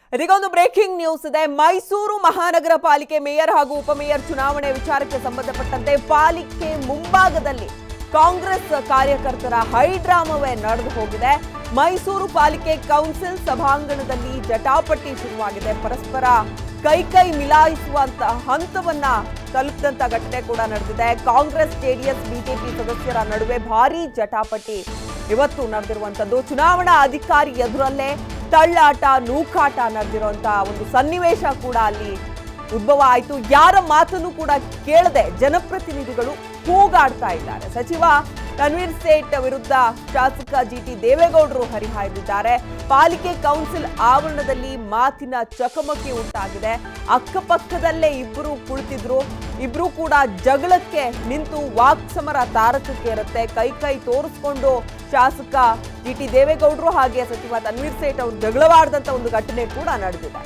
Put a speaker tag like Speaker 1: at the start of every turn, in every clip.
Speaker 1: ಇದೀಗೊಂದು breaking news ಇದೆ ಮೈಸೂರು ಮಹಾನಗರ ಪಾಲಿಕೆ ಮೇಯರ್ ಹಾಗೂ ಉಪಮೇಯರ್ ಚುನಾವಣೆ ವಿಚಾರಕ್ಕೆ ಸಂಬಂಧಪಟ್ಟಂತೆ ಪಾಲಿಕೆ ಮುಂಭಾಗದಲ್ಲಿ ಕಾಂಗ್ರೆಸ್ ಕಾರ್ಯಕರ್ತರ ಹೈಡ್ರಾಮವೇ ನಡೆದು ಹೋಗಿದೆ ಮೈಸೂರು ಪಾಲಿಕೆ ಕೌನ್ಸಿಲ್ ಸಭಾಂಗಣದಲ್ಲಿ ಜಟಾಪಟಿ ಶುರುವಾಗಿದೆ ಪರಸ್ಪರ ಕೈ ಕೈ ಮಿಲಾಯಿಸುವಂತ ಹಂತವನ್ನ ತಲುಪಿದಂತ ಘಟನೆ ಕೂಡ ನಡೆದಿದೆ ಕಾಂಗ್ರೆಸ್ ಜೆಡಿಎಸ್ ಬಿಜೆಪಿ ಸದಸ್ಯರ ನಡುವೆ ಭಾರೀ ಜಟಾಪಟಿ ಇವತ್ತು ನಡೆದಿರುವಂತದ್ದು ಚುನಾವಣಾ ಅಧಿಕಾರಿ ಎದುರಲ್ಲೇ ತಳ್ಳಾಟ ನೂಕಾಟ ನಡೆದಿರುವಂತ ಒಂದು ಸನ್ನಿವೇಶ ಕೂಡ ಅಲ್ಲಿ ಉದ್ಭವ ಆಯಿತು ಯಾರ ಮಾತನ್ನು ಕೂಡ ಕೇಳದೆ ಜನಪ್ರತಿನಿಧಿಗಳು ಕೂಗಾಡ್ತಾ ಇದ್ದಾರೆ ಸಚಿವ ತನ್ವೀರ್ ಸೇಠ್ ವಿರುದ್ಧ ಶಾಸಕ ಜಿ ಟಿ ದೇವೇಗೌಡರು ಹರಿಹಾಯ್ದಿದ್ದಾರೆ ಪಾಲಿಕೆ ಕೌನ್ಸಿಲ್ ಆವರಣದಲ್ಲಿ ಮಾತಿನ ಚಕಮಕಿ ಉಂಟಾಗಿದೆ ಅಕ್ಕಪಕ್ಕದಲ್ಲೇ ಇಬ್ಬರು ಕುಳಿತಿದ್ರು ಇಬ್ರು ಕೂಡ ಜಗಳಕ್ಕೆ ನಿಂತು ವಾಕ್ಸಮರ ತಾರಕಕ್ಕೆ ಇರುತ್ತೆ ಕೈ ಕೈ ತೋರಿಸ್ಕೊಂಡು ಶಾಸಕ ಜಿ ಟಿ ದೇವೇಗೌಡರು ಹಾಗೆ ಸಚಿವ ತನ್ವೀರ್ ಸೇಠ್ ಅವರು ಜಗಳವಾಡದಂತ ಒಂದು ಘಟನೆ ಕೂಡ ನಡೆದಿದೆ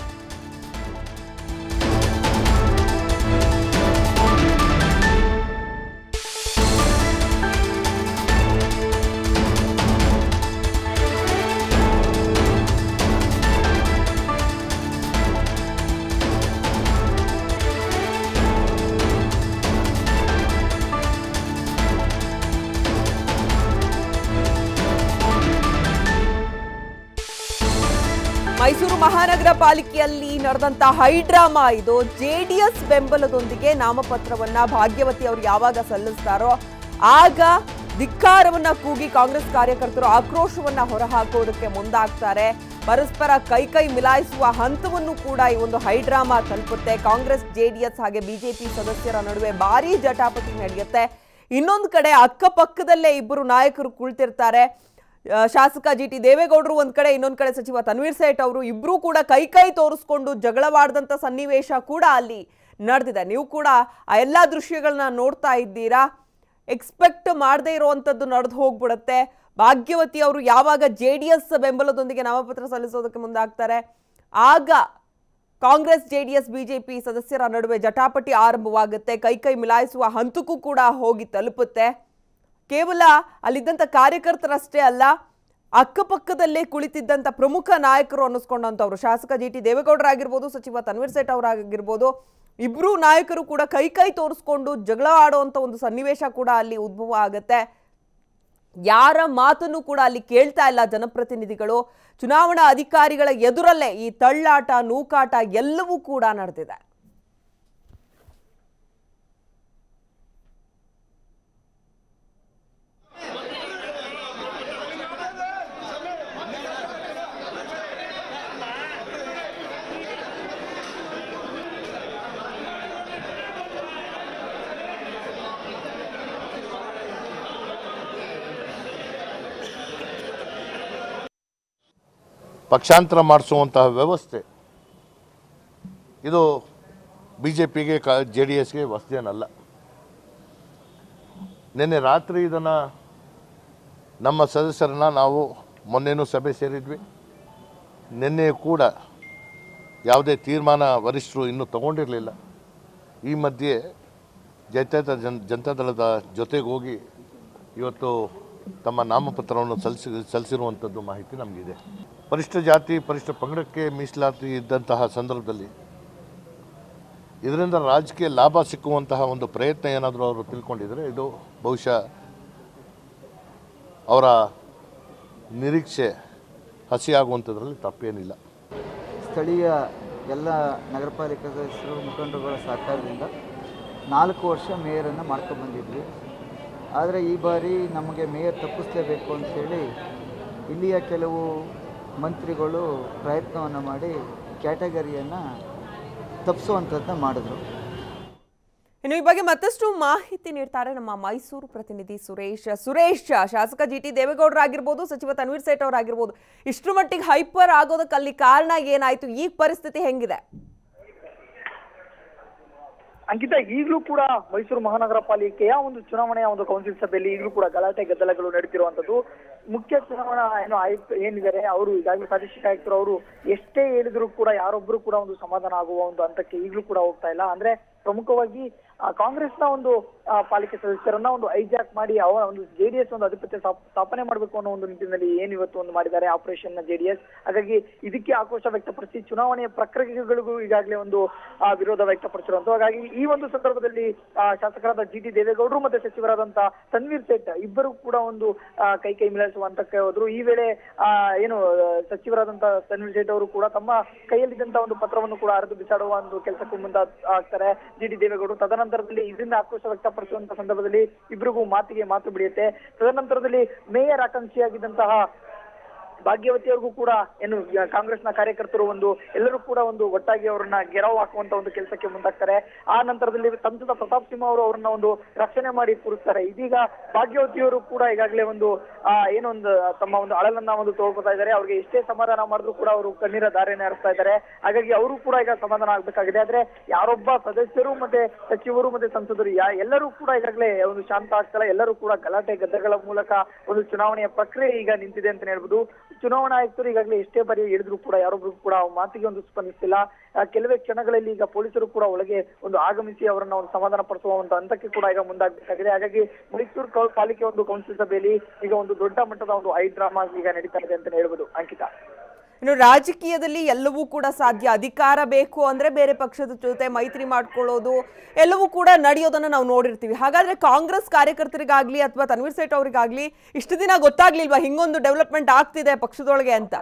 Speaker 1: ಮೈಸೂರು ಮಹಾನಗರ ಪಾಲಿಕೆಯಲ್ಲಿ ನಡೆದಂತ ಹೈಡ್ರಾಮಾ ಇದು ಜೆಡಿಎಸ್ ಬೆಂಬಲದೊಂದಿಗೆ ನಾಮಪತ್ರವನ್ನ ಭಾಗ್ಯವತಿ ಅವರು ಯಾವಾಗ ಸಲ್ಲಿಸ್ತಾರೋ ಆಗ ಧಿಕ್ಕಾರವನ್ನ ಕೂಗಿ ಕಾಂಗ್ರೆಸ್ ಕಾರ್ಯಕರ್ತರು ಆಕ್ರೋಶವನ್ನ ಹೊರಹಾಕೋದಕ್ಕೆ ಮುಂದಾಗ್ತಾರೆ ಪರಸ್ಪರ ಕೈ ಕೈ ಮಿಲಾಯಿಸುವ ಹಂತವನ್ನು ಕೂಡ ಈ ಒಂದು ಹೈಡ್ರಾಮಾ ತಲುಪುತ್ತೆ ಕಾಂಗ್ರೆಸ್ ಜೆಡಿಎಸ್ ಹಾಗೆ ಬಿಜೆಪಿ ಸದಸ್ಯರ ನಡುವೆ ಭಾರೀ ಜಟಾಪಟಿ ನಡೆಯುತ್ತೆ ಇನ್ನೊಂದು ಕಡೆ ಅಕ್ಕಪಕ್ಕದಲ್ಲೇ ಇಬ್ಬರು ನಾಯಕರು ಕುಳಿತಿರ್ತಾರೆ ಆ, ಶಾಸಕ ಜಿ ಟಿ ದೇವೇಗೌಡರು ಒಂದ್ ಕಡೆ ಇನ್ನೊಂದ್ ಕಡೆ ಸಚಿವ ತನ್ವೀರ್ ಸೇಠ್ ಅವರು ಇಬ್ರು ಕೂಡ ಕೈ ಕೈ ತೋರಿಸ್ಕೊಂಡು ಜಗಳವಾಡದಂತ ಸನ್ನಿವೇಶ ಕೂಡ ಅಲ್ಲಿ ನಡೆದಿದೆ ನೀವು ಕೂಡ ಆ ಎಲ್ಲಾ ದೃಶ್ಯಗಳನ್ನ ನೋಡ್ತಾ ಇದ್ದೀರಾ ಎಕ್ಸ್ಪೆಕ್ಟ್ ಮಾಡದೇ ಇರುವಂತದ್ದು ನಡೆದು ಹೋಗ್ಬಿಡುತ್ತೆ ಭಾಗ್ಯವತಿ ಅವರು ಯಾವಾಗ ಜೆ ಡಿ ಎಸ್ ಬೆಂಬಲದೊಂದಿಗೆ ನಾಮಪತ್ರ ಸಲ್ಲಿಸೋದಕ್ಕೆ ಮುಂದಾಗ್ತಾರೆ ಆಗ ಕಾಂಗ್ರೆಸ್ ಜೆಡಿಎಸ್ ಬಿಜೆಪಿ ಸದಸ್ಯರ ನಡುವೆ ಜಟಾಪಟಿ ಆರಂಭವಾಗುತ್ತೆ ಕೈ ಕೈ ಮಿಲಾಯಿಸುವ ಹಂತಕ್ಕೂ ಕೂಡ ಹೋಗಿ ತಲುಪುತ್ತೆ ಕೇವಲ ಅಲ್ಲಿದ್ದಂಥ ಕಾರ್ಯಕರ್ತರಷ್ಟೇ ಅಲ್ಲ ಅಕ್ಕಪಕ್ಕದಲ್ಲೇ ಕುಳಿತಿದ್ದಂಥ ಪ್ರಮುಖ ನಾಯಕರು ಅನ್ನಿಸ್ಕೊಂಡಂಥವ್ರು ಶಾಸಕ ಜಿ ಟಿ ದೇವೇಗೌಡರಾಗಿರ್ಬೋದು ಸಚಿವ ತನ್ವೀರ್ ಸೇಠ್ ಅವರಾಗಿರ್ಬೋದು ಇಬ್ಬರೂ ನಾಯಕರು ಕೂಡ ಕೈ ಕೈ ತೋರಿಸ್ಕೊಂಡು ಜಗಳ ಆಡುವಂಥ ಒಂದು ಸನ್ನಿವೇಶ ಕೂಡ ಅಲ್ಲಿ ಉದ್ಭವ ಆಗುತ್ತೆ ಯಾರ ಮಾತನ್ನು ಕೂಡ ಅಲ್ಲಿ ಕೇಳ್ತಾ ಇಲ್ಲ ಜನಪ್ರತಿನಿಧಿಗಳು ಚುನಾವಣಾ ಅಧಿಕಾರಿಗಳ ಎದುರಲ್ಲೇ ಈ ತಳ್ಳಾಟ ನೂಕಾಟ ಎಲ್ಲವೂ ಕೂಡ ನಡೆದಿದೆ
Speaker 2: ಪಕ್ಷಾಂತರ ಮಾಡಿಸುವಂತಹ ವ್ಯವಸ್ಥೆ ಇದು ಬಿ ಜೆ ಪಿಗೆ ಕ ಜೆ ಡಿ ಎಸ್ಗೆ ಹೊಸದೇನಲ್ಲ ನಿನ್ನೆ ರಾತ್ರಿ ಇದನ್ನು ನಮ್ಮ ಸದಸ್ಯರನ್ನ ನಾವು ಮೊನ್ನೆನೂ ಸಭೆ ಸೇರಿದ್ವಿ ನಿನ್ನೆ ಕೂಡ ಯಾವುದೇ ತೀರ್ಮಾನ ವರಿಷ್ಠರು ಇನ್ನೂ ತಗೊಂಡಿರಲಿಲ್ಲ ಈ ಮಧ್ಯೆ ಜನತಾ ಜನ್ ಜನತಾದಳದ ಜೊತೆಗೆ ಹೋಗಿ ಇವತ್ತು ತಮ್ಮ ನಾಮಪತ್ರವನ್ನು ಸಲ್ಲಿಸಿ ಸಲ್ಲಿಸಿರುವಂಥದ್ದು ಮಾಹಿತಿ ನಮಗಿದೆ ಪರಿಷ್ಠ ಜಾತಿ ಪರಿಷ್ಠ ಪಂಗಡಕ್ಕೆ ಮೀಸಲಾತಿ ಇದ್ದಂತಹ ಸಂದರ್ಭದಲ್ಲಿ ಇದರಿಂದ ರಾಜಕೀಯ ಲಾಭ ಸಿಕ್ಕುವಂತಹ ಒಂದು ಪ್ರಯತ್ನ ಏನಾದರೂ ಅವರು ತಿಳ್ಕೊಂಡಿದ್ರೆ ಇದು ಬಹುಶಃ ಅವರ ನಿರೀಕ್ಷೆ ಹಸಿಯಾಗುವಂಥದ್ರಲ್ಲಿ ತಪ್ಪೇನಿಲ್ಲ
Speaker 3: ಸ್ಥಳೀಯ ಎಲ್ಲ ನಗರ ಪಾಲಿಕೆ ಸದಸ್ಯರು ಮುಖಂಡರುಗಳ ಸಹಕಾರದಿಂದ ನಾಲ್ಕು ವರ್ಷ ಮೇಯರನ್ನು ಮಾಡ್ಕೊಂಡ್ಬಂದಿದ್ವಿ ಆದರೆ ಈ ಬಾರಿ ನಮಗೆ ಮೇಯರ್ ತಪ್ಪಿಸ್ಲೇಬೇಕು ಅಂಥೇಳಿ ಇಲ್ಲಿಯ ಕೆಲವು ಮಂತ್ರಿಗಳು ಪ್ರಯತ್ನವನ್ನು ಮಾಡಿ ಕ್ಯಾಟಗರಿಯನ್ನು ತಪ್ಪಿಸುವಂಥದ್ದನ್ನ ಮಾಡಿದ್ರು
Speaker 1: ಇನ್ನು ಈ ಬಗ್ಗೆ ಮತ್ತಷ್ಟು ಮಾಹಿತಿ ನೀಡ್ತಾರೆ ನಮ್ಮ ಮೈಸೂರು ಪ್ರತಿನಿಧಿ ಸುರೇಶ್ ಸುರೇಶ್ ಶಾಸಕ ಜಿ ಟಿ ದೇವೇಗೌಡರಾಗಿರ್ಬೋದು ಸಚಿವ ತನ್ವೀರ್ ಸೇಠ್ ಅವರಾಗಿರ್ಬೋದು ಇಷ್ಟರ ಮಟ್ಟಿಗೆ ಹೈಪರ್ ಆಗೋದಕ್ಕೆ ಅಲ್ಲಿ ಕಾರಣ ಏನಾಯ್ತು ಈಗ ಪರಿಸ್ಥಿತಿ ಹೆಂಗಿದೆ
Speaker 4: ಅಂಕಿತ ಈಗಲೂ ಕೂಡ ಮೈಸೂರು ಮಹಾನಗರ ಪಾಲಿಕೆಯ ಒಂದು ಚುನಾವಣೆಯ ಒಂದು ಕೌನ್ಸಿಲ್ ಸಭೆಯಲ್ಲಿ ಈಗಲೂ ಕೂಡ ಗಲಾಟೆ ಗದ್ದಲಗಳು ನಡೀತಿರುವಂತದ್ದು ಮುಖ್ಯ ಚುನಾವಣಾ ಏನು ಆಯುಕ್ತ ಏನಿದ್ದಾರೆ ಅವರು ಈಗಾಗಲೇ ಪ್ರಾದೇಶಿಕ ಆಯುಕ್ತರು ಅವರು ಎಷ್ಟೇ ಹೇಳಿದ್ರು ಕೂಡ ಯಾರೊಬ್ರು ಕೂಡ ಒಂದು ಸಮಾಧಾನ ಆಗುವ ಒಂದು ಹಂತಕ್ಕೆ ಈಗಲೂ ಕೂಡ ಹೋಗ್ತಾ ಇಲ್ಲ ಅಂದ್ರೆ ಪ್ರಮುಖವಾಗಿ ಆ, ಕಾಂಗ್ರೆಸ್ನ ಒಂದು ಆ, ಪಾಲಿಕೆ ಸದಸ್ಯರನ್ನ ಒಂದು ಐಜಾಕ್ ಮಾಡಿ ಅವರ ಒಂದು ಜೆಡಿಎಸ್ ಒಂದು ಅಧಿಪತ್ಯ ಸ್ಥಾಪ- ಸ್ಥಾಪನೆ ಮಾಡಬೇಕು ಅನ್ನೋ ಒಂದು ನಿಟ್ಟಿನಲ್ಲಿ ಏನ್ ಇವತ್ತು ಒಂದು ಮಾಡಿದ್ದಾರೆ ಆಪರೇಷನ್ ಜೆಡಿಎಸ್ ಹಾಗಾಗಿ ಇದಕ್ಕೆ ಆಕ್ರೋಶ ವ್ಯಕ್ತಪಡಿಸಿ ಚುನಾವಣೆಯ ಪ್ರಕ್ರಿಯೆಗಳಿಗೂ ಈಗಾಗಲೇ ಒಂದು ಆ, ವಿರೋಧ ವ್ಯಕ್ತಪಡಿಸಿರುವಂತ ಹಾಗಾಗಿ ಈ ಒಂದು ಸಂದರ್ಭದಲ್ಲಿ ಆ, ಶಾಸಕರಾದ ಜಿ ಟಿ ದೇವೇಗೌಡರು ಮತ್ತೆ ಸಚಿವರಾದಂತ ತನ್ವೀರ್ ಸೇಠ್ ಇಬ್ಬರು ಕೂಡ ಒಂದು ಆ, ಕೈ ಕೈ ಮಿಲಾಯಿಸುವ ಹಂತಕ್ಕೆ ಹೋದ್ರು ಈ ವೇಳೆ ಆ, ಏನು ಆ, ಸಚಿವರಾದಂತ ತನ್ವೀರ್ ಸೇಠ್ ಅವರು ಕೂಡ ತಮ್ಮ ಕೈಯಲ್ಲಿದ್ದಂತ ಒಂದು ಪತ್ರವನ್ನು ಕೂಡ ಹರಿದು ಬಿಸಾಡುವ ಒಂದು ಕೆಲಸಕ್ಕೂ ಮುಂದೆ ಆಗ್ತಾರೆ ಜಿ ಡಿ ದೇವೇಗೌಡರು ತದನಂತರದಲ್ಲಿ ಇದರಿಂದ ಆಕ್ರೋಶ ವ್ಯಕ್ತಪಡಿಸುವಂತ ಸಂದರ್ಭದಲ್ಲಿ ಇಬ್ಬರಿಗೂ ಮಾತಿಗೆ ಮಾತು ಬಿಡಿಯುತ್ತೆ ತದನಂತರದಲ್ಲಿ ಮೇಯರ್ ಆಕಾಂಕ್ಷಿಯಾಗಿದ್ದಂತಹ ಭಾಗ್ಯವತಿ ಅವ್ರಿಗೂ ಕೂಡ ಏನು ಯ- ಕಾಂಗ್ರೆಸ್ನ ಕಾರ್ಯಕರ್ತರು ಒಂದು ಎಲ್ಲರೂ ಕೂಡ ಒಂದು ಒಟ್ಟಾಗಿ ಅವರನ್ನ ಗೆರವು ಹಾಕುವಂತ ಒಂದು ಕೆಲಸಕ್ಕೆ ಮುಂದಾಗ್ತಾರೆ ಆ ನಂತರದಲ್ಲಿ ಸಂಸದ ಪ್ರತಾಪ್ ಸಿಂಹ ಅವರು ಅವರನ್ನ ಒಂದು ರಕ್ಷಣೆ ಮಾಡಿ ಕೂರಿಸ್ತಾರೆ ಇದೀಗ ಭಾಗ್ಯವತಿಯವರು ಕೂಡ ಈಗಾಗಲೇ ಒಂದು ಆ ಏನೊಂದು ತಮ್ಮ ಒಂದು ಅಳಲನ್ನ ಒಂದು ತೋಳ್ಕೊತಾ ಇದ್ದಾರೆ ಅವ್ರಿಗೆ ಎಷ್ಟೇ ಸಮಾಧಾನ ಮಾಡಿದ್ರು ಕೂಡ ಅವರು ಕಣ್ಣೀರ ದಾರಿನ ಹರಿಸ್ತಾ ಇದ್ದಾರೆ ಹಾಗಾಗಿ ಅವರು ಕೂಡ ಈಗ ಸಮಾಧಾನ ಆಗ್ಬೇಕಾಗಿದೆ ಆದ್ರೆ ಯಾರೊಬ್ಬ ಸದಸ್ಯರು ಮತ್ತೆ ಸಚಿವರು ಮತ್ತೆ ಸಂಸದರು ಯಾ ಎಲ್ಲರೂ ಕೂಡ ಈಗಾಗಲೇ ಒಂದು ಶಾಂತ ಆಗ್ತಾರೆ ಎಲ್ಲರೂ ಕೂಡ ಗಲಾಟೆ ಗದ್ದಗಳ ಮೂಲಕ ಒಂದು ಚುನಾವಣೆಯ ಪ್ರಕ್ರಿಯೆ ಈಗ ನಿಂತಿದೆ ಅಂತ ಹೇಳ್ಬೋದು ಚುನಾವಣಾ ಆಯುಕ್ತರು ಈಗಾಗಲೇ ಎಷ್ಟೇ ಬಾರಿ ಹೇಳಿದ್ರು ಕೂಡ ಯಾರೊಬ್ರು ಕೂಡ ಆ ಮಾತಿಗೆ ಒಂದು ಸ್ಪಂದಿಸಿಲ್ಲ ಆ, ಕೆಲವೇ ಕ್ಷಣಗಳಲ್ಲಿ ಈಗ ಪೊಲೀಸರು ಕೂಡ ಒಳಗೆ ಒಂದು ಆಗಮಿಸಿ ಅವರನ್ನ ಒಂದು ಸಮಾಧಾನ ಪಡಿಸುವ ಒಂದು ಹಂತಕ್ಕೆ ಕೂಡ ಈಗ ಮುಂದಾಗಬೇಕಾಗಿದೆ ಹಾಗಾಗಿ ಮೈಸೂರು ಕೌ- ಪಾಲಿಕೆ ಒಂದು ಕೌನ್ಸಿಲ್ ಸಭೆಯಲ್ಲಿ ಈಗ ಒಂದು ದೊಡ್ಡ ಮಟ್ಟದ ಒಂದು ಐ ಡ್ರಾಮಾ ಈಗ ನಡೀತಾ ಇದೆ ಅಂತ ಹೇಳ್ಬೋದು ಅಂಕಿತಾ
Speaker 1: ಇನ್ನು ರಾಜಕೀಯದಲ್ಲಿ ಎಲ್ಲವೂ ಕೂಡ ಸಾಧ್ಯ ಅಧಿಕಾರ ಬೇಕು ಅಂದ್ರೆ ಬೇರೆ ಪಕ್ಷದ ಜೊತೆ ಮೈತ್ರಿ ಮಾಡ್ಕೊಳ್ಳೋದು ಎಲ್ಲವೂ ಕೂಡ ನಡೆಯೋದನ್ನ ನಾವು ನೋಡಿರ್ತೀವಿ ಹಾಗಾದ್ರೆ ಕಾಂಗ್ರೆಸ್ ಕಾರ್ಯಕರ್ತರಿಗಾಗ್ಲಿ ಅಥವಾ ತನ್ವೀರ್ ಸೇಠ್ ಅವರಿಗಾಗ್ಲಿ ಇಷ್ಟು ದಿನ ಗೊತ್ತಾಗ್ಲಿಲ್ವಾ ಹಿಂಗೊಂದು ಡೆವಲಪ್ಮೆಂಟ್ ಆಗ್ತಿದೆ ಪಕ್ಷದೊಳಗೆ ಅಂತ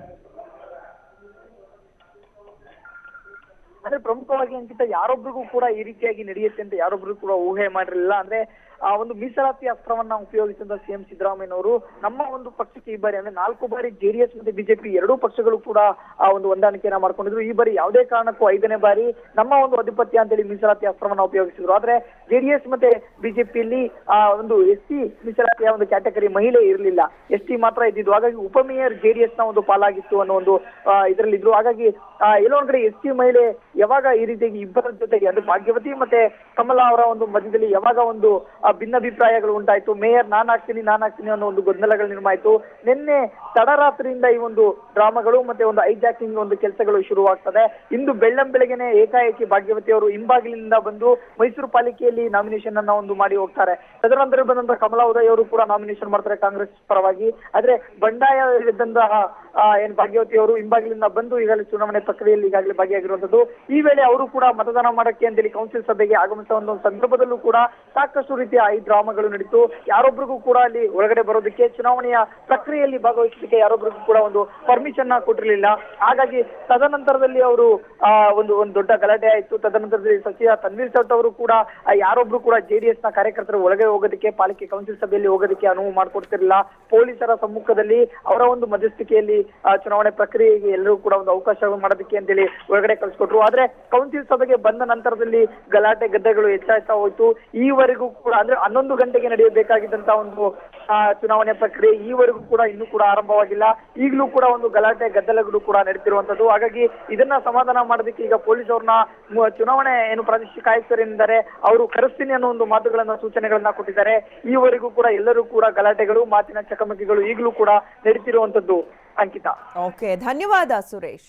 Speaker 4: ಅಂದ್ರೆ ಪ್ರಮುಖವಾಗಿ ಅಂಕಿತ ಯಾರೊಬ್ರಿಗೂ ಕೂಡ ಈ ರೀತಿಯಾಗಿ ನಡೆಯುತ್ತೆ ಅಂತ ಯಾರೊಬ್ರು ಕೂಡ ಊಹೆ ಮಾಡಿರಲಿಲ್ಲ ಅಂದ್ರೆ ಆ ಒಂದು ಮೀಸಲಾತಿ ಅಸ್ತ್ರವನ್ನ ಉಪಯೋಗಿಸಿದ ಸಿಎಂ ಸಿದ್ದರಾಮಯ್ಯನವರು ನಮ್ಮ ಒಂದು ಪಕ್ಷಕ್ಕೆ ಈ ಬಾರಿ ಅಂದ್ರೆ ನಾಲ್ಕು ಬಾರಿ ಜೆಡಿಎಸ್ ಮತ್ತೆ ಬಿಜೆಪಿ ಎರಡೂ ಪಕ್ಷಗಳು ಕೂಡ ಆ ಒಂದು ಹೊಂದಾಣಿಕೆಯನ್ನ ಮಾಡ್ಕೊಂಡಿದ್ರು ಈ ಬಾರಿ ಯಾವುದೇ ಕಾರಣಕ್ಕೂ ಐದನೇ ಬಾರಿ ನಮ್ಮ ಒಂದು ಅಧಿಪತ್ಯ ಅಂತೇಳಿ ಮೀಸಲಾತಿ ಅಸ್ತ್ರವನ್ನ ಉಪಯೋಗಿಸಿದ್ರು ಆದ್ರೆ ಜೆಡಿಎಸ್ ಮತ್ತೆ ಬಿಜೆಪಿಯಲ್ಲಿ ಆ ಒಂದು ಎಸ್ ಟಿ ಮೀಸಲಾತಿಯ ಒಂದು ಕ್ಯಾಟಗರಿ ಮಹಿಳೆ ಇರಲಿಲ್ಲ ಎಸ್ ಟಿ ಮಾತ್ರ ಇದ್ದಿದ್ದು ಹಾಗಾಗಿ ಉಪಮೇಯರ್ ಜೆಡಿಎಸ್ ನ ಒಂದು ಪಾಲಾಗಿತ್ತು ಅನ್ನೋ ಒಂದು ಇದರಲ್ಲಿ ಇದ್ರು ಹಾಗಾಗಿ ಆ, ಎಲ್ಲೋ ಒಂದ್ ಕಡೆ ಎಸ್ ಟಿ ಮಹಿಳೆ ಯಾವಾಗ ಈ ರೀತಿಯಾಗಿ ಇಬ್ಬರ ಜೊತೆಗೆ ಅಂದ್ರೆ ಭಾಗ್ಯವತಿ ಮತ್ತೆ ಕಮಲಾ ಅವರ ಒಂದು ಮಧ್ಯದಲ್ಲಿ ಯಾವಾಗ ಒಂದು ಆ, ಭಿನ್ನಾಭಿಪ್ರಾಯಗಳು ಉಂಟಾಯ್ತು ಮೇಯರ್ ನಾನ್ ಹಾಕ್ತೀನಿ ನಾನ್ ಹಾಕ್ತೀನಿ ಅನ್ನೋ ಒಂದು ಗೊಂದಲಗಳು ನಿರ್ಮಾಣ ಆಯ್ತು ನಿನ್ನೆ ತಡರಾತ್ರಿಯಿಂದ ಈ ಒಂದು ಡ್ರಾಮಾಗಳು ಮತ್ತೆ ಒಂದು ಐಜಾಕಿಂಗ್ ಒಂದು ಕೆಲಸಗಳು ಶುರುವಾಗ್ತದೆ ಇಂದು ಬೆಳ್ಳಂ ಬೆಳಗ್ಗೆನೆ ಏಕಾಏಕಿ ಭಾಗ್ಯವತಿ ಅವರು ಹಿಂಬಾಗಿಲಿನಿಂದ ಬಂದು ಮೈಸೂರು ಪಾಲಿಕೆಯಲ್ಲಿ ನಾಮಿನೇಷನ್ ಅನ್ನ ಒಂದು ಮಾಡಿ ಹೋಗ್ತಾರೆ ತದನಂತರ ಬಂದಂತ ಕಮಲಾ ಉದಯ್ ಅವರು ಕೂಡ ನಾಮಿನೇಷನ್ ಮಾಡ್ತಾರೆ ಕಾಂಗ್ರೆಸ್ ಪರವಾಗಿ ಆದ್ರೆ ಬಂಡಾಯ ಇದ್ದಂತಹ ಆ, ಏನ್ ಭಾಗ್ಯವತಿ ಅವರು ಹಿಂಬಾಗಿಲಿಂದ ಬಂದು ಈಗಾಗಲೇ ಚುನಾವಣೆ ಪ್ರಕ್ರಿಯೆಯಲ್ಲಿ ಈಗಾಗಲೇ ಭಾಗಿಯಾಗಿರುವಂತದ್ದು ಈ ವೇಳೆ ಅವರು ಕೂಡ ಮತದಾನ ಮಾಡಕ್ಕೆ ಅಂತೇಳಿ ಕೌನ್ಸಿಲ್ ಸಭೆಗೆ ಆಗಮಿಸುವ ಒಂದು ಸಂದರ್ಭದಲ್ಲೂ ಕೂಡ ಸಾಕಷ್ಟು ರೀತಿಯ ಈ ಡ್ರಾಮಾಗಳು ನಡೀತು ಯಾರೊಬ್ರಿಗೂ ಕೂಡ ಅಲ್ಲಿ ಒಳಗಡೆ ಬರೋದಕ್ಕೆ ಚುನಾವಣೆಯ ಪ್ರಕ್ರಿಯೆಯಲ್ಲಿ ಭಾಗವಹಿಸಲಿಕ್ಕೆ ಯಾರೊಬ್ರಿಗೂ ಕೂಡ ಒಂದು ಪರ್ಮಿಷನ್ ಕೊಟ್ಟಿರಲಿಲ್ಲ ಹಾಗಾಗಿ ತದನಂತರದಲ್ಲಿ ಅವರು ಆ ಒಂದು ಒಂದು ದೊಡ್ಡ ಗಲಾಟೆ ಆಯ್ತು ತದನಂತರದಲ್ಲಿ ಸಚಿವ ತನ್ವೀರ್ ಸೇಠ್ ಅವರು ಕೂಡ ಆ, ಯಾರೊಬ್ರು ಕೂಡ ಜೆಡಿಎಸ್ ನ ಕಾರ್ಯಕರ್ತರು ಒಳಗೆ ಹೋಗೋದಕ್ಕೆ ಪಾಲಿಕೆ ಕೌನ್ಸಿಲ್ ಸಭೆಯಲ್ಲಿ ಹೋಗೋದಕ್ಕೆ ಅನುವು ಮಾಡಿಕೊಡ್ತಿರಲಿಲ್ಲ ಪೊಲೀಸರ ಸಮ್ಮುಖದಲ್ಲಿ ಅವರ ಒಂದು ಮಧ್ಯಸ್ಥಿಕೆಯಲ್ಲಿ ಆ, ಚುನಾವಣೆ ಪ್ರಕ್ರಿಯೆಗೆ ಎಲ್ಲರೂ ಕೂಡ ಒಂದು ಅವಕಾಶ ಮಾಡೋದಕ್ಕೆ ಅಂತೇಳಿ ಒಳಗಡೆ ಕಳಿಸ್ಕೊಟ್ರು ಆದ್ರೆ ಕೌನ್ಸಿಲ್ ಸಭೆಗೆ ಬಂದ ನಂತರದಲ್ಲಿ ಗಲಾಟೆ ಗದ್ದೆಗಳು ಹೆಚ್ಚಾಗ್ತಾ ಹೋಯ್ತು ಈವರೆಗೂ ಕೂಡ ಅಂದ್ರೆ ಹನ್ನೊಂದು ಗಂಟೆಗೆ ನಡೆಯಬೇಕಾಗಿದ್ದಂತ ಒಂದು ಆ, ಚುನಾವಣೆ ಪ್ರಕ್ರಿಯೆ ಈವರೆಗೂ ಕೂಡ ಇನ್ನೂ ಕೂಡ ಆರಂಭವಾಗಿಲ್ಲ ಈಗಲೂ ಕೂಡ ಒಂದು ಗಲಾಟೆ ಗದ್ದಲಗಳು ಕೂಡ ನಡೀತಿರುವಂತದ್ದು ಹಾಗಾಗಿ ಇದನ್ನ ಸಮಾಧಾನ ಮಾಡೋದಕ್ಕೆ ಈಗ ಪೊಲೀಸ್ ಅವ್ರನ್ನ ಮು- ಚುನಾವಣೆ ಏನು ಪ್ರಾದೇಶಿಕ ಆಯುಕ್ತರೇನಿದ್ದಾರೆ ಅವರು ಕರೆಸ್ತೀನಿ ಅನ್ನೋ ಒಂದು ಮಾತುಗಳನ್ನ ಸೂಚನೆಗಳನ್ನ ಕೊಟ್ಟಿದ್ದಾರೆ ಈವರೆಗೂ ಕೂಡ ಎಲ್ಲರೂ ಕೂಡ ಗಲಾಟೆಗಳು ಮಾತಿನ ಚಕಮಕಿಗಳು ಈಗಲೂ ಕೂಡ ನಡೀತಿರುವಂತದ್ದು ಅಂಕಿತ
Speaker 1: ಓಕೆ ಧನ್ಯವಾದ ಸುರೇಶ್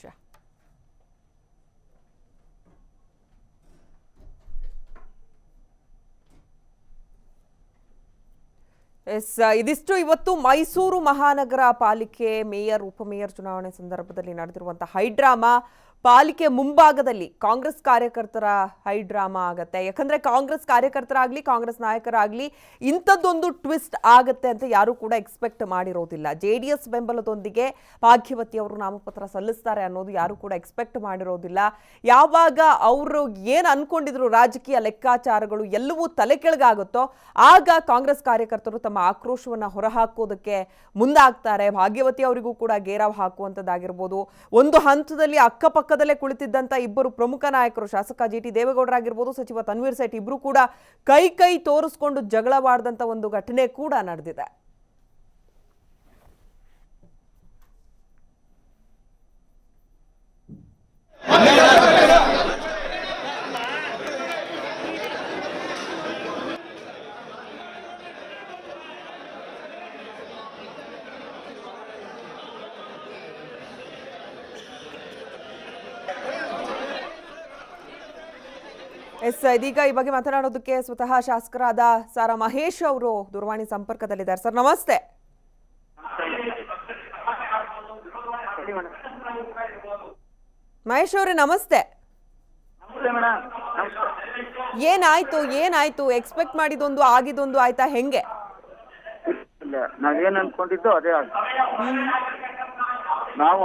Speaker 1: ಎಸ್ ಇದಿಷ್ಟು ಇವತ್ತು ಮೈಸೂರು ಮಹಾನಗರ ಪಾಲಿಕೆ ಮೇಯರ್ ಉಪಮೇಯರ್ ಚುನಾವಣೆ ಸಂದರ್ಭದಲ್ಲಿ ನಡೆದಿರುವಂತಹ ಹೈಡ್ರಾಮಾ ಪಾಲಿಕೆ ಮುಂಭಾಗದಲ್ಲಿ ಕಾಂಗ್ರೆಸ್ ಕಾರ್ಯಕರ್ತರ ಹೈಡ್ರಾಮಾ ಆಗತ್ತೆ ಯಾಕಂದ್ರೆ ಕಾಂಗ್ರೆಸ್ ಕಾರ್ಯಕರ್ತರಾಗ್ಲಿ ಕಾಂಗ್ರೆಸ್ ನಾಯಕರಾಗ್ಲಿ ಇಂಥದ್ದೊಂದು ಟ್ವಿಸ್ಟ್ ಆಗತ್ತೆ ಅಂತ ಯಾರು ಕೂಡ ಎಕ್ಸ್ಪೆಕ್ಟ್ ಮಾಡಿರೋದಿಲ್ಲ ಜೆ ಡಿ ಎಸ್ ಬೆಂಬಲದೊಂದಿಗೆ ಭಾಗ್ಯವತಿ ಅವರು ನಾಮಪತ್ರ ಸಲ್ಲಿಸ್ತಾರೆ ಅನ್ನೋದು ಯಾರು ಕೂಡ ಎಕ್ಸ್ಪೆಕ್ಟ್ ಮಾಡಿರೋದಿಲ್ಲ ಯಾವಾಗ ಅವರು ಏನು ಅನ್ಕೊಂಡಿದ್ರು ರಾಜಕೀಯ ಲೆಕ್ಕಾಚಾರಗಳು ಎಲ್ಲವೂ ತಲೆ ಕೆಳಗಾಗುತ್ತೋ ಆಗ ಕಾಂಗ್ರೆಸ್ ಕಾರ್ಯಕರ್ತರು ತಮ್ಮ ಆಕ್ರೋಶವನ್ನ ಹೊರಹಾಕೋದಕ್ಕೆ ಮುಂದಾಗ್ತಾರೆ ಭಾಗ್ಯವತಿ ಅವರಿಗೂ ಕೂಡ ಗೇರಾವ್ ಹಾಕುವಂಥದ್ದಾಗಿರ್ಬೋದು ಒಂದು ಹಂತದಲ್ಲಿ ಅಕ್ಕಪಕ್ಕದಲ್ಲೇ ಕುಳಿತಿದ್ದಂಥ ಇಬ್ಬರು ಪ್ರಮುಖ ನಾಯಕರು ಶಾಸಕ ಜಿ ಟಿ ದೇವೇಗೌಡರಾಗಿರ್ಬೋದು ಸಚಿವ ತನ್ವೀರ್ ಸೇಠ್ ಇಬ್ರು ಕೂಡ ಕೈ ಕೈ ತೋರಿಸ್ಕೊಂಡು ಜಗಳವಾಡ್ದಂಥ ಒಂದು ಘಟನೆ ಕೂಡ ನಡೆದಿದೆ ಎಸ್ ಇದೀಗ ಈ ಬಗ್ಗೆ ಮಾತನಾಡೋದಕ್ಕೆ ಸ್ವತಃ ಶಾಸಕರಾದ ಸಾರಾ ಮಹೇಶ್ ಅವರು ದೂರವಾಣಿ ಸಂಪರ್ಕದಲ್ಲಿದ್ದಾರೆ ಸರ್ ನಮಸ್ತೆ
Speaker 4: ಹೇಳಿ ಮೇಡಮ್
Speaker 1: ಮಹೇಶ್ ಅವರೇ ನಮಸ್ತೆ
Speaker 4: ನಮಸ್ತೆ ಮೇಡಮ್ ನಮಸ್ತೆ
Speaker 1: ಏನಾಯ್ತು ಏನಾಯ್ತು ಎಕ್ಸ್ಪೆಕ್ಟ್ ಮಾಡಿದೊಂದು ಆಗಿದೊಂದು ಆಯ್ತಾ ಹೆಂಗೆ
Speaker 4: ಇಲ್ಲ ನಾವೇನ್ ಅನ್ಕೊಂಡಿದ್ದು ಅದೇ ಆಗ ನಾವು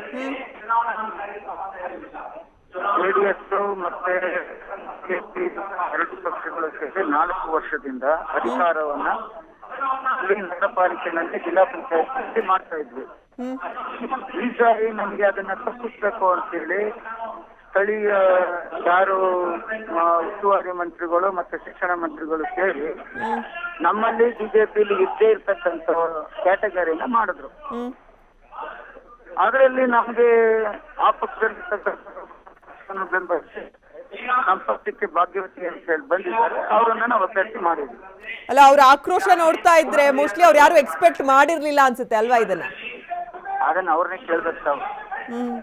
Speaker 4: ಜೆಡಿಎಸ್ ಮತ್ತೆ ಬಿಜೆಪಿ ಎರಡು ಪಕ್ಷಗಳು ಸೇರಿ ನಾಲ್ಕು ವರ್ಷದಿಂದ ಅಧಿಕಾರವನ್ನ ಇಲ್ಲಿ ನಗರ ಪಾಲಿಕೆನಲ್ಲಿ ಜಿಲ್ಲಾ ಪಂಚಾಯತ್ ಮಾಡ್ತಾ ಇದ್ವಿ
Speaker 1: ಹ್ಮ್
Speaker 4: ಈ ಸಾರಿ ನಮ್ಗೆ ಅದನ್ನ ತಪ್ಪಿಸ್ಬೇಕು ಅಂತೇಳಿ ಸ್ಥಳೀಯ ಯಾರು ಆ, ಉಸ್ತುವಾರಿ ಮಂತ್ರಿಗಳು ಮತ್ತೆ ಶಿಕ್ಷಣ ಮಂತ್ರಿಗಳು ಸೇರಿ ನಮ್ಮಲ್ಲಿ ಬಿಜೆಪಿಲಿ ಇದ್ದೇ ಇರ್ತಕ್ಕಂಥ ಕ್ಯಾಟಗರಿನ ಮಾಡಿದ್ರು
Speaker 1: ಹ್ಮ್
Speaker 4: ಅದರಲ್ಲಿ ನಮ್ಗೆ ಆ ಪಕ್ಷದಲ್ಲಿರ್ತಕ್ಕಂಥ ಪಕ್ಷವನ್ನು ಬೆಂಬಲಿಸಿ ನಮ್ಮ ಪಕ್ಷಕ್ಕೆ ಭಾಗ್ಯವತಿ ಅಂತ ಹೇಳಿ ಬಂದಿದ್ದಾರೆ ಅವರನ್ನ ನಾವು ಅಭ್ಯರ್ಥಿ ಮಾಡಿದ್ವಿ
Speaker 1: ಅಲ್ಲ ಅವ್ರ ಆಕ್ರೋಶ ನೋಡ್ತಾ ಇದ್ರೆ ಮೋಸ್ಟ್ಲಿ ಅವ್ರು ಯಾರು ಎಕ್ಸ್ಪೆಕ್ಟ್ ಮಾಡಿರ್ಲಿಲ್ಲ ಅನ್ಸುತ್ತೆ ಅಲ್ವಾ ಇದನ್ನ
Speaker 4: ಅದನ್ನ ಅವ್ರನ್ನೇ ಕೇಳ್ಬೇಕು ತಾವು
Speaker 1: ಹ್ಮ್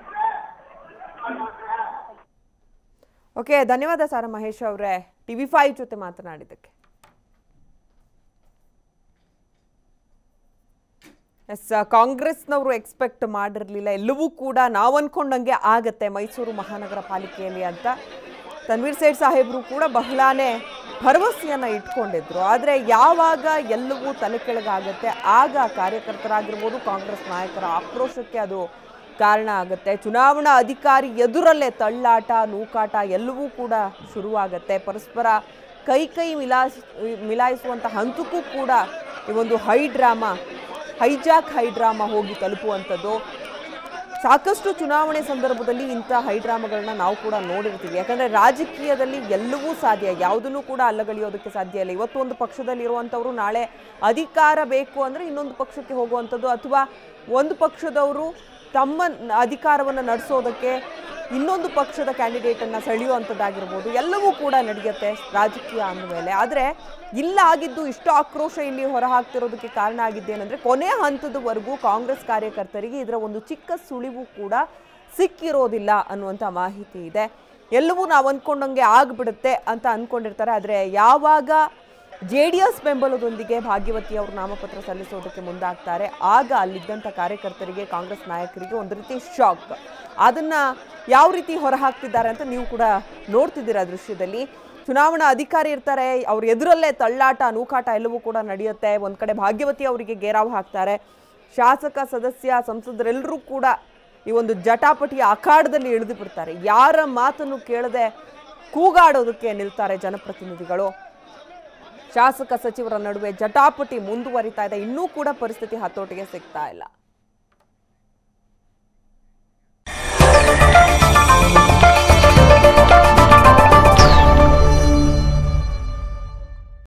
Speaker 1: ಓಕೆ ಧನ್ಯವಾದ ಸಾರಾ ಮಹೇಶ್ ಅವರೇ ಟಿವಿ ಫೈವ್ ಜೊತೆ ಮಾತನಾಡಿದ್ದಕ್ಕೆ ಎಸ್ ಕಾಂಗ್ರೆಸ್ನವರು ಎಕ್ಸ್ಪೆಕ್ಟ್ ಮಾಡಿರಲಿಲ್ಲ ಎಲ್ಲವೂ ಕೂಡ ನಾವು ಅನ್ಕೊಂಡಂಗೆ ಆಗತ್ತೆ ಮೈಸೂರು ಮಹಾನಗರ ಪಾಲಿಕೆಯಲ್ಲಿ ಅಂತ ತನ್ವೀರ್ ಸೇಠ್ ಸಾಹೇಬರು ಕೂಡ ಬಹಳಾನೇ ಭರವಸೆಯನ್ನ ಇಟ್ಕೊಂಡಿದ್ರು ಆದರೆ ಯಾವಾಗ ಎಲ್ಲವೂ ತಲೆ ಕೆಳಗಾಗತ್ತೆ ಆಗ ಕಾರ್ಯಕರ್ತರಾಗಿರ್ಬೋದು ಕಾಂಗ್ರೆಸ್ ನಾಯಕರ ಆಕ್ರೋಶಕ್ಕೆ ಅದು ಕಾರಣ ಆಗುತ್ತೆ ಚುನಾವಣಾ ಅಧಿಕಾರಿ ಎದುರಲ್ಲೇ ತಳ್ಳಾಟ ನೂಕಾಟ ಎಲ್ಲವೂ ಕೂಡ ಶುರುವಾಗತ್ತೆ ಪರಸ್ಪರ ಕೈ ಕೈ ಮಿಲಾಯಿಸ್ ಮಿಲಾಯಿಸುವಂಥ ಹಂತಕ್ಕೂ ಕೂಡ ಈ ಒಂದು high drama hijack high drama ಹೋಗಿ ತಲುಪುವಂಥದ್ದು ಸಾಕಷ್ಟು ಚುನಾವಣೆ ಸಂದರ್ಭದಲ್ಲಿ ಇಂಥ ಹೈಡ್ರಾಮಾಗಳನ್ನ ನಾವು ಕೂಡ ನೋಡಿರ್ತೀವಿ ಯಾಕಂದ್ರೆ ರಾಜಕೀಯದಲ್ಲಿ ಎಲ್ಲವೂ ಸಾಧ್ಯ ಯಾವುದನ್ನು ಕೂಡ ಅಲ್ಲಗಳೆಯೋದಕ್ಕೆ ಸಾಧ್ಯ ಇಲ್ಲ ಇವತ್ತು ಒಂದು ಪಕ್ಷದಲ್ಲಿ ಇರುವಂಥವ್ರು ನಾಳೆ ಅಧಿಕಾರ ಬೇಕು ಅಂದ್ರೆ ಇನ್ನೊಂದು ಪಕ್ಷಕ್ಕೆ ಹೋಗುವಂಥದ್ದು ಅಥವಾ ಒಂದು ಪಕ್ಷದವರು ತಮ್ಮ ನ- ಅಧಿಕಾರವನ್ನು ನಡೆಸೋದಕ್ಕೆ ಇನ್ನೊಂದು ಪಕ್ಷದ ಕ್ಯಾಂಡಿಡೇಟನ್ನು ಸೆಳೆಯುವಂಥದ್ದಾಗಿರ್ಬೋದು ಎಲ್ಲವೂ ಕೂಡ ನಡೆಯುತ್ತೆ ರಾಜಕೀಯ ಅಂದಮೇಲೆ ಆದರೆ ಇಲ್ಲ ಆಗಿದ್ದು ಇಷ್ಟು ಆಕ್ರೋಶ ಇಲ್ಲಿ ಹೊರಹಾಕ್ತಿರೋದಕ್ಕೆ ಕಾರಣ ಆಗಿದ್ದೇನೆಂದ್ರೆ ಕೊನೆ ಹಂತದವರೆಗೂ ಕಾಂಗ್ರೆಸ್ ಕಾರ್ಯಕರ್ತರಿಗೆ ಇದರ ಒಂದು ಚಿಕ್ಕ ಸುಳಿವು ಕೂಡ ಸಿಕ್ಕಿರೋದಿಲ್ಲ ಅನ್ನುವಂಥ ಮಾಹಿತಿ ಇದೆ ಎಲ್ಲವೂ ನಾವು ಅಂದ್ಕೊಂಡಂಗೆ ಆಗ್ಬಿಡುತ್ತೆ ಅಂತ ಅಂದ್ಕೊಂಡಿರ್ತಾರೆ ಆದರೆ ಯಾವಾಗ ಜೆ ಡಿ ಎಸ್ ಬೆಂಬಲದೊಂದಿಗೆ ಭಾಗ್ಯವತಿ ಅವರು ನಾಮಪತ್ರ ಸಲ್ಲಿಸೋದಕ್ಕೆ ಮುಂದಾಗ್ತಾರೆ ಆಗ ಅಲ್ಲಿದ್ದಂಥ ಕಾರ್ಯಕರ್ತರಿಗೆ ಕಾಂಗ್ರೆಸ್ ನಾಯಕರಿಗೆ ಒಂದು ರೀತಿ ಶಾಕ್ ಅದನ್ನ ಯಾವ ರೀತಿ ಹೊರಹಾಕ್ತಿದ್ದಾರೆ ಅಂತ ನೀವು ಕೂಡ ನೋಡ್ತಿದ್ದೀರಾ ದೃಶ್ಯದಲ್ಲಿ ಚುನಾವಣಾ ಅಧಿಕಾರಿ ಇರ್ತಾರೆ ಅವ್ರ ಎದುರಲ್ಲೇ ತಳ್ಳಾಟ ನೂಕಾಟ ಎಲ್ಲವೂ ಕೂಡ ನಡೆಯುತ್ತೆ ಒಂದು ಕಡೆ ಭಾಗ್ಯವತಿ ಅವರಿಗೆ ಗೇರಾವ್ ಹಾಕ್ತಾರೆ ಶಾಸಕ ಸದಸ್ಯ ಸಂಸದರೆಲ್ಲರೂ ಕೂಡ ಈ ಒಂದು ಜಟಾಪಟಿಯ ಅಖಾಡದಲ್ಲಿ ಇಳಿದು ಬಿಡ್ತಾರೆ ಯಾರ ಮಾತನ್ನು ಕೇಳದೆ ಕೂಗಾಡೋದಕ್ಕೆ ನಿಲ್ತಾರೆ ಜನಪ್ರತಿನಿಧಿಗಳು ಶಾಸಕ ಸಚಿವರ ನಡುವೆ ಜಟಾಪಟಿ ಮುಂದುವರಿತಾ ಇದೆ ಇನ್ನೂ ಕೂಡ ಪರಿಸ್ಥಿತಿ ಹತೋಟಿಗೆ ಸಿಗ್ತಾ ಇಲ್ಲ